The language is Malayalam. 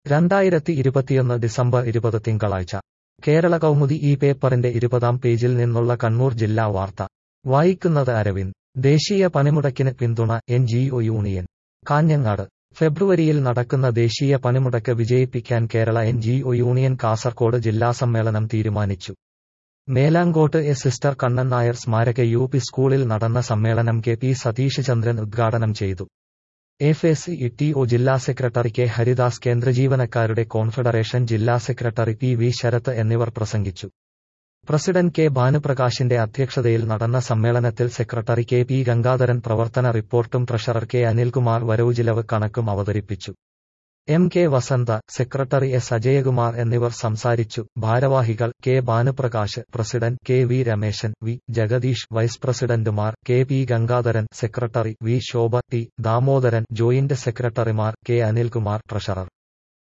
രണ്ടായിരത്തി ഇരുപത്തിയൊന്ന് ഡിസംബർ ഇരുപത് തിങ്കളാഴ്ച കേരള കൗമുദി ഈ പേപ്പറിന്റെ ഇരുപതാം പേജിൽ നിന്നുള്ള കണ്ണൂർ ജില്ലാ വാർത്ത വായിക്കുന്നത് അരവിന്ദ് ദേശീയ പണിമുടക്കിന് പിന്തുണ N G O union Kanhangad ഫെബ്രുവരിയിൽ നടക്കുന്ന ദേശീയ പണിമുടക്ക് വിജയിപ്പിക്കാൻ Kerala N G O union Kasaragod ജില്ലാ സമ്മേളനം തീരുമാനിച്ചു മേലാങ്കോട്ട് എ സിസ്റ്റർ കണ്ണൻ നായർ സ്മാരക യു പി സ്കൂളിൽ നടന്ന സമ്മേളനം കെ പി സതീഷ് ചന്ദ്രൻ ഉദ്ഘാടനം ചെയ്തു F S E T O ജില്ലാ സെക്രട്ടറി കെ ഹരിദാസ് കേന്ദ്ര ജീവനക്കാരുടെ കോൺഫെഡറേഷൻ ജില്ലാ സെക്രട്ടറി പി വി ശരത്ത് എന്നിവർ പ്രസംഗിച്ചു പ്രസിഡന്റ് കെ ഭാനുപ്രകാശിന്റെ അധ്യക്ഷതയിൽ നടന്ന സമ്മേളനത്തിൽ സെക്രട്ടറി കെ പി ഗംഗാധരൻ പ്രവർത്തന റിപ്പോർട്ടും ട്രഷറർ കെ അനിൽകുമാർ വരവുചിലവ് കണക്കും അവതരിപ്പിച്ചു M K Vasantha secretary S Ajayakumar എന്നിവർ സംസാരിച്ചു ഭാരവാഹികൾ K Bhanuprakash president K V Rameshan V Jagadeesh vice പ്രസിഡന്റുമാർ K P Gangadharan secretary V Shobha T Damodaran joint സെക്രട്ടറിമാർ കെ അനിൽകുമാർ ട്രഷറർ